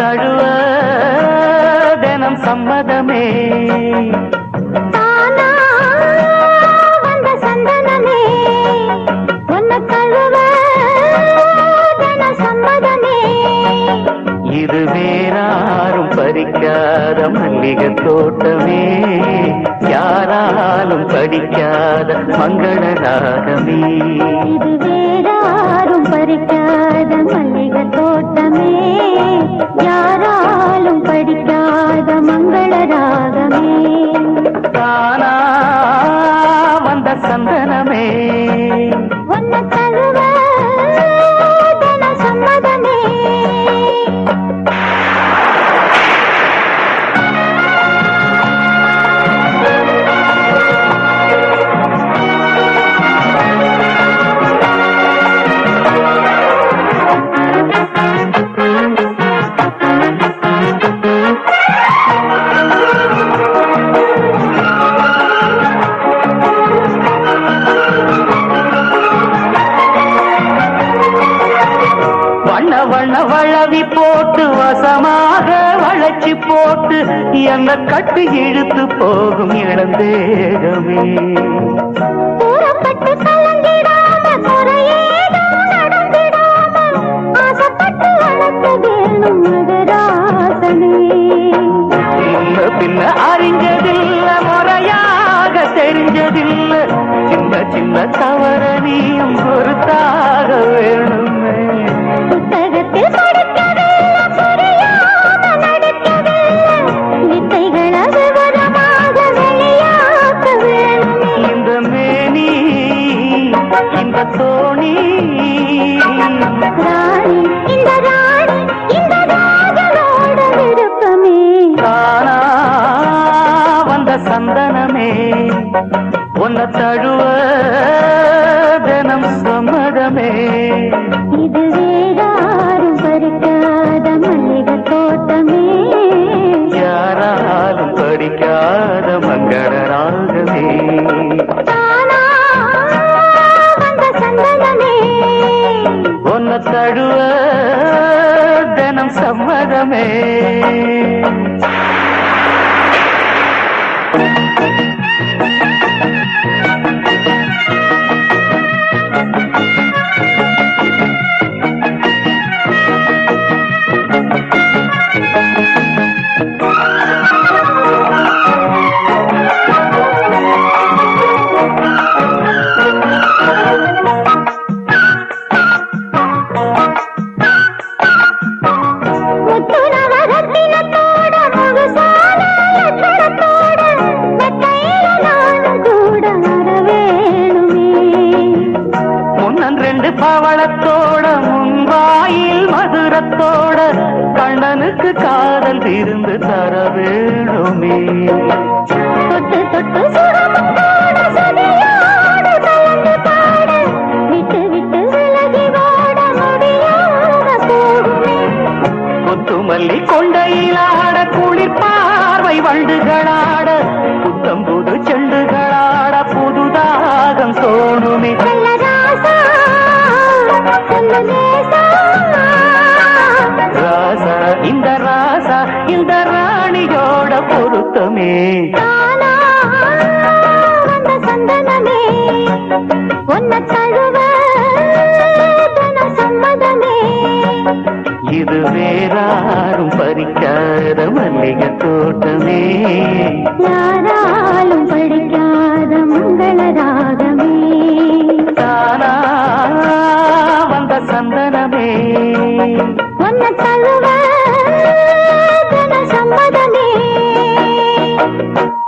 தழுவ தினம் சம்மதமே தானா வந்த சந்தனமே உன்னை தழுவ தின சம்மதமே இது வேறாரும் பறிக்காத மல்லிகை தோட்டமே யாராலும் படிக்காத மங்கள ராகமே இது வேறாரும் பறிக்காத மல்லிகை தோட்டமே யாராலும் படிக்காத மங்கள ராகமே தானா வந்த சந்தனமே உன்னை தழுவ தின சம்மதமே வண்ண வண்ண வளவி போட்டு வசமாக வளைச்சி போட்டு என்ன கட்டு இழுத்து போகும் இளந்தேகமே கூறப்பட்டு கலங்கிடாம குறையேதும் நடந்திடாம ஆசைப்பட்டு வளர்த்த வேணும் மகராசனே முன்ன பின்ன அறிஞ்சதில்ல முறையாக தெரிஞ்சதில்ல சின்ன சின்ன தவற நீயும் பொறுத்தாக வேணுமே புத்தகத்தில் படிக்கவில்லை புரியாம நடிக்கவில்லை வித்தைகளை விவரமாக வெளியாக்க வேணுமே இந்த மேனி இந்த தோணி ராணி இந்த ராணி இந்த ராஜனோட விருப்பமே தானா வந்த சந்தனமே உன்னை தழுவ தினம் சம்மதமே இது வேறாரும் பறிக்காத மல்லிகை தோட்டமே யாராலும் படிக்காத மங்கள ராகமே தானா வந்த சந்தனமே உன்னை தழுவ தினம் சம்மதமே முத்துரவரத்தினத்தோட முழுசான லட்சணத்தோட மெத்தையில நானும் கூட வரவேணுமே முன்னன் ரெண்டு பவளத்தோட முன்வாயில் மதுரத்தோட கண்ணனுக்கு காதல் விருந்து தர வேணுமே தொட்டு தொட்டு சுரமத்தோட சதியோடு கலந்து பாட விட்டு விட்டு விலகி ஓட முடியாம போகுமே முத்துமல்லி கொண்டையிலாட குளிர் பார்வை வண்டுகளாட புத்தம் புது செண்டுகளாட புதுதாகம் தோணுமே நல்ல ராசா நல்ல நேசா ராசா இந்த ராசா இந்த ராணியோட பொருத்தமே தானா வந்த சந்தனமே உன்னை தழுவ தன சம்மதமே இது வேறாரும் பறிக்காத மல்லிகை தோட்டமே யாராலும் படிக்காத மங்கள ராகமே தானா வந்த சந்தனமே உன்னை தழுவ